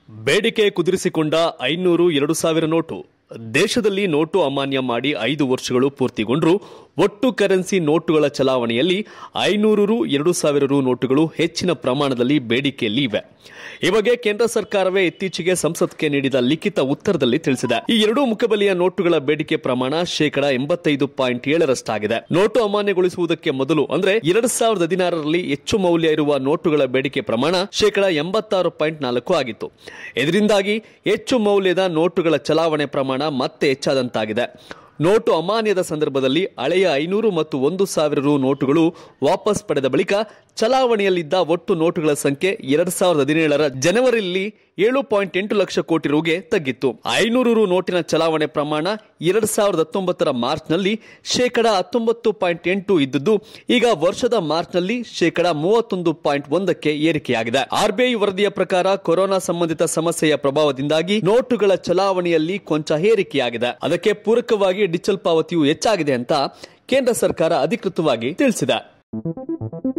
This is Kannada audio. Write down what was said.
ಬೇಡಿಕೆ ಕುದುರಿಸಿಕೊಂಡ ಐನೂರು ಎರಡು ಸಾವಿರ ನೋಟು ದೇಶದಲ್ಲಿ ನೋಟು ಅಮಾನ್ಯ ಮಾಡಿ ಐದು ವರ್ಷಗಳು ಪೂರ್ತಿಗೊಂಡರೂ ಒಟ್ಟು ಕರೆನ್ಸಿ ನೋಟುಗಳ ಚಲಾವಣೆಯಲ್ಲಿ ಐನೂರು ರು ಎರಡು ಸಾವಿರ ರು ನೋಟುಗಳು ಹೆಚ್ಚಿನ ಪ್ರಮಾಣದಲ್ಲಿ ಬೇಡಿಕೆಯಲ್ಲಿ ಇವೆ ಈ ಬಗ್ಗೆ ಕೇಂದ್ರ ಸರ್ಕಾರವೇ ಇತ್ತೀಚೆಗೆ ಸಂಸತ್ಗೆ ನೀಡಿದ ಲಿಖಿತ ಉತ್ತರದಲ್ಲಿ ತಿಳಿಸಿದೆ ಈ ಎರಡೂ ಮುಖಬೆಲೆಯ ನೋಟುಗಳ ಬೇಡಿಕೆ ಪ್ರಮಾಣ ಶೇಕಡ ಎಂಬತ್ತೈದು ಪಾಯಿಂಟ್ ಏಳರಷ್ಟಾಗಿದೆ ನೋಟು ಅಮಾನ್ಯಗೊಳಿಸುವುದಕ್ಕೆ ಮೊದಲು ಅಂದ್ರೆ ಎರಡ್ ಸಾವಿರದ ಹದಿನಾರರಲ್ಲಿ ಹೆಚ್ಚು ಮೌಲ್ಯ ಇರುವ ನೋಟುಗಳ ಬೇಡಿಕೆ ಪ್ರಮಾಣ ಶೇಕಡ ಎಂಬತ್ತಾರು ಪಾಯಿಂಟ್ ನಾಲ್ಕು ಆಗಿತ್ತು ಇದರಿಂದಾಗಿ ಹೆಚ್ಚು ಮೌಲ್ಯದ ನೋಟುಗಳ ಚಲಾವಣೆ ಪ್ರಮಾಣ ಮತ್ತೆ ಹೆಚ್ಚಾದಂತಾಗಿದೆ ನೋಟು ಅಮಾನ್ಯದ ಸಂದರ್ಭದಲ್ಲಿ ಹಳೆಯ ಐನೂರು ಮತ್ತು ಒಂದು ಸಾವಿರ ರು ನೋಟುಗಳು ವಾಪಸ್ ಪಡೆದ ಬಳಿಕ ಚಲಾವಣೆಯಲ್ಲಿದ್ದ ಒಟ್ಟು ನೋಟುಗಳ ಸಂಖ್ಯೆ ಎರಡ್ ಸಾವಿರದ ಹದಿನೇಳರ ಜನವರಿಯಲ್ಲಿ ಏಳು ಪಾಯಿಂಟ್ ಎಂಟು ಲಕ್ಷ ಕೋಟಿ ರುಗೆ ತಗ್ಗಿತ್ತು ಐನೂರು ರು ನೋಟಿನ ಚಲಾವಣೆ ಪ್ರಮಾಣ ಎರಡ್ ಸಾವಿರದ ಹತ್ತೊಂಬತ್ತರ ಮಾರ್ಚ್ನಲ್ಲಿ ಶೇಕಡ ಹತ್ತೊಂಬತ್ತು ಪಾಯಿಂಟ್ ಎಂಟು ಇದ್ದದ್ದು ಈಗ ವರ್ಷದ ಮಾರ್ಚ್ನಲ್ಲಿ ಶೇಕಡ ಮೂವತ್ತೊಂದು ಪಾಯಿಂಟ್ ಒಂದಕ್ಕೆ ಏರಿಕೆಯಾಗಿದೆ ಆರ್ಬಿಐ ವರದಿಯ ಪ್ರಕಾರ ಕೊರೋನಾ ಸಂಬಂಧಿತ ಸಮಸ್ಯೆಯ ಪ್ರಭಾವದಿಂದಾಗಿ ನೋಟುಗಳ ಚಲಾವಣೆಯಲ್ಲಿ ಕೊಂಚ ಏರಿಕೆಯಾಗಿದೆ ಅದಕ್ಕೆ ಪೂರಕವಾಗಿ ಡಿಜಿಟಲ್ ಪಾವತಿಯು ಹೆಚ್ಚಾಗಿದೆ ಅಂತ ಕೇಂದ್ರ ಸರ್ಕಾರ ಅಧಿಕೃತವಾಗಿ ತಿಳಿಸಿದೆ